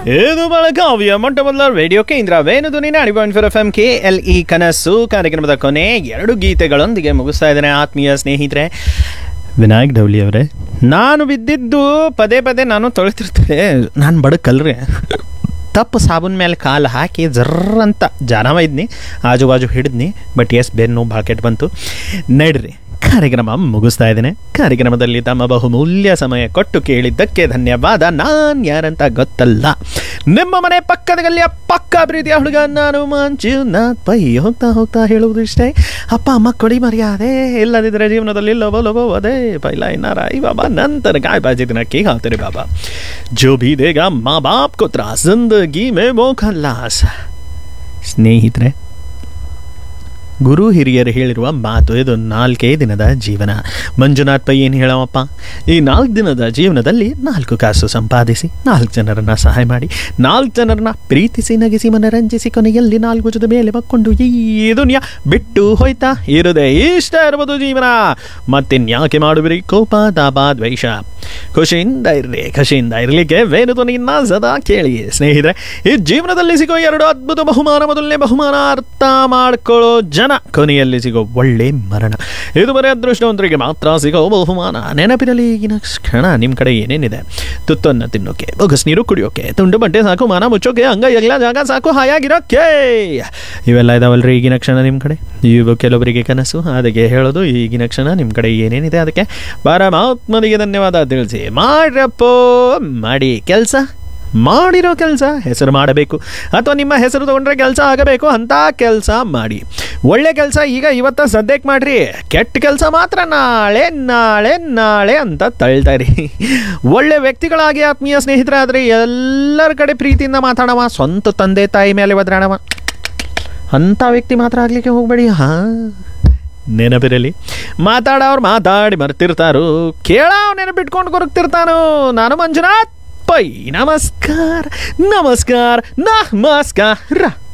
ಇದು ಬೆಳಗಾವಿಯ ಮೊಟ್ಟ ಮೊದಲ ರೇಡಿಯೋ ಕೇಂದ್ರ Venudhwani ninety point four F M K L E ಕನಸು ಕಾರ್ಯಕ್ರಮದ ಕೊನೆ ಎರಡು ಗೀತೆಗಳೊಂದಿಗೆ ಮುಗಿಸ್ತಾ ಇದ್ದೇನೆ ಆತ್ಮೀಯ ಸ್ನೇಹಿತರೆ ವಿನಾಯಕ್ ಡೌಲಿ ಅವರೇ ನಾನು ಬಿದ್ದಿದ್ದು ಪದೇ ಪದೇ ನಾನು ತೊಳಿತಿರ್ತೇನೆ ನಾನು ಬಡಕಲ್ರಿ ತಪ್ಪು ಸಾಬೂನ್ ಮೇಲೆ ಕಾಲು ಹಾಕಿ ಜರ್ರ ಅಂತ ಜಾನವ ಇದ್ನಿ ಆಜು ಬಾಜು ಹಿಡಿದ್ನಿ ಬಟ್ ಎಸ್ ಬೆನ್ನು ಭಾಳ ಕೆಟ್ಟು ಬಂತು ನಡ್ರಿ ಕಾರ್ಯಕ್ರಮ ಮುಗಿಸ್ತಾ ಇದ್ದೇನೆ ಕಾರ್ಯಕ್ರಮದಲ್ಲಿ ತಮ್ಮ ಬಹುಮೂಲ್ಯ ಸಮಯ ಕೊಟ್ಟು ಕೇಳಿದ್ದಕ್ಕೆ ಧನ್ಯವಾದ ನಾನು ಯಾರಂತ ಗೊತ್ತಲ್ಲ ನಿಮ್ಮ ಮನೆ ಪಕ್ಕದ ಗಲ್ಲಿಯ ಪಕ್ಕ ಪ್ರೀತಿಯ ಹುಡುಗ ನಾನು ಮಂಜುನಾಥ್ ಪೈ ಹೋಗ್ತಾ ಹೋಗ್ತಾ ಹೇಳುವುದು ಇಷ್ಟೇ ಅಪ್ಪ ಅಮ್ಮ ಕೊಡಿ ಮರ್ಯಾದೆ ಇಲ್ಲದಿದ್ದರೆ ಜೀವನದಲ್ಲಿ ಲವೋ ಲವೋ ಅದೇ ಪೈಲ ಇನ್ನಾರ ಐ ಬಾಬಾ ನಂತರ गाय बाजे दिन के हाथ रे बाबा जो भी देगा माँ बाप को त्रास जिंदगी में वो खल्लास ಸ್ನೇಹಿತರೆ ಗುರು ಹಿರಿಯರು ಹೇಳಿರುವ ಮಾತು ಇದು ನಾಲ್ಕೇ ದಿನದ ಜೀವನ ಮಂಜುನಾಥ್ ಪೈ ಏನು ಹೇಳವಪ್ಪ ಈ ನಾಲ್ಕು ದಿನದ ಜೀವನದಲ್ಲಿ ನಾಲ್ಕು ಕಾಸು ಸಂಪಾದಿಸಿ ನಾಲ್ಕು ಜನರನ್ನ ಸಹಾಯ ಮಾಡಿ ನಾಲ್ಕು ಜನರನ್ನ ಪ್ರೀತಿಸಿ ನಗಿಸಿ ಮನರಂಜಿಸಿ ಕೊನೆಯಲ್ಲಿ ನಾಲ್ಕು ಭುಜದ ಮೇಲೆ ಬಕ್ಕೊಂಡು ಈ ದುನಿಯಾ ಬಿಟ್ಟು ಹೋಯ್ತಾ ಇರುದೆ ಇಷ್ಟ ಇರ್ಬೋದು ಜೀವನ ಮತ್ತಿನ್ಯಾಕೆ ಮಾಡುವಿರಿ ಕೋಪ ತಾಪ ದ್ವೇಷ ಖುಷಿಯಿಂದ ಇರ್ರಿ ಖುಷಿಯಿಂದ ಇರಲಿಕ್ಕೆ ವೇಣುಧ್ವನಿಯನ್ನ ಸದಾ ಕೇಳಿ ಸ್ನೇಹಿತರೆ ಈ ಜೀವನದಲ್ಲಿ ಸಿಗೋ ಎರಡು ಅದ್ಭುತ ಬಹುಮಾನ ಮೊದಲನೇ ಬಹುಮಾನ ಅರ್ಥ ಮಾಡ್ಕೊಳ್ಳೋ ಜನ ಕೊನೆಯಲ್ಲಿ ಸಿಗೋ ಒಳ್ಳೆ ಮರಣ ಇದು ಬರೀ ಅದೃಷ್ಟವಂತರಿಗೆ ಮಾತ್ರ ಸಿಗೋ ಬಹುಮಾನ ನೆನಪಿರಲಿ ಈಗಿನ ಕ್ಷಣ ನಿಮ್ಮ ಕಡೆ ಏನೇನಿದೆ ತುತ್ತನ್ನು ತಿನ್ನೋಕೆ ಬೊಗಸ್ ನೀರು ಕುಡಿಯೋಕೆ ತುಂಡು ಬಟ್ಟೆ ಸಾಕು ಮಾನ ಮುಚ್ಚೋಕೆ ಅಂಗ ಎಲ್ಲ ಜಾಗ ಸಾಕು ಹಾಯಾಗಿರೋಕೆ ಇವೆಲ್ಲ ಇದಾವಲ್ರಿ ಈಗಿನ ಕ್ಷಣ ನಿಮ್ಮ ಕಡೆ ಇವು ಕೆಲವರಿಗೆ ಕನಸು ಅದಕ್ಕೆ ಹೇಳೋದು ಈಗಿನ ಕ್ಷಣ ನಿಮ್ಮ ಕಡೆ ಏನೇನಿದೆ ಅದಕ್ಕೆ ಪರಮಾತ್ಮನಿಗೆ ಧನ್ಯವಾದ ತಿಳಿಸಿ ಮಾಡ್ರಪ್ಪೋ ಮಾಡಿ ಕೆಲಸ ಮಾಡಿರೋ ಕೆಲಸ ಹೆಸರು ಮಾಡಬೇಕು ಅಥವಾ ನಿಮ್ಮ ಹೆಸರು ತಗೊಂಡ್ರೆ ಕೆಲಸ ಆಗಬೇಕು ಅಂತ ಕೆಲಸ ಮಾಡಿ ಒಳ್ಳೆ ಕೆಲಸ ಈಗ ಇವತ್ತ ಸದ್ಯಕ್ಕೆ ಮಾಡ್ರಿ ಕೆಟ್ಟ ಕೆಲಸ ಮಾತ್ರ ನಾಳೆ ನಾಳೆ ನಾಳೆ ಅಂತ ತಳ್ತಾರೆ ಒಳ್ಳೆ ವ್ಯಕ್ತಿಗಳಾಗಿ ಆತ್ಮೀಯ ಸ್ನೇಹಿತರಾದರೆ ಎಲ್ಲರ ಕಡೆ ಪ್ರೀತಿಯಿಂದ ಮಾತಾಡವ ಸ್ವಂತ ತಂದೆ ತಾಯಿ ಮೇಲೆ ಒದ್ರಾಡವ ಅಂಥ ವ್ಯಕ್ತಿ ಮಾತ್ರ ಆಗಲಿಕ್ಕೆ ಹೋಗಬೇಡಿ ಹಾಂ ನೆನಪಿರಲಿ ಮಾತಾಡೋರು ಮಾತಾಡಿ ಮರ್ತಿರ್ತಾರು ಕೇಳೋವ್ ನೆನಪಿಟ್ಕೊಂಡು ಕೊರಗ್ತಿರ್ತಾನು ನಾನು ಮಂಜುನಾಥ್ ಪೈ ನಮಸ್ಕಾರ ನಮಸ್ಕಾರ ನಮಸ್ಕಾರ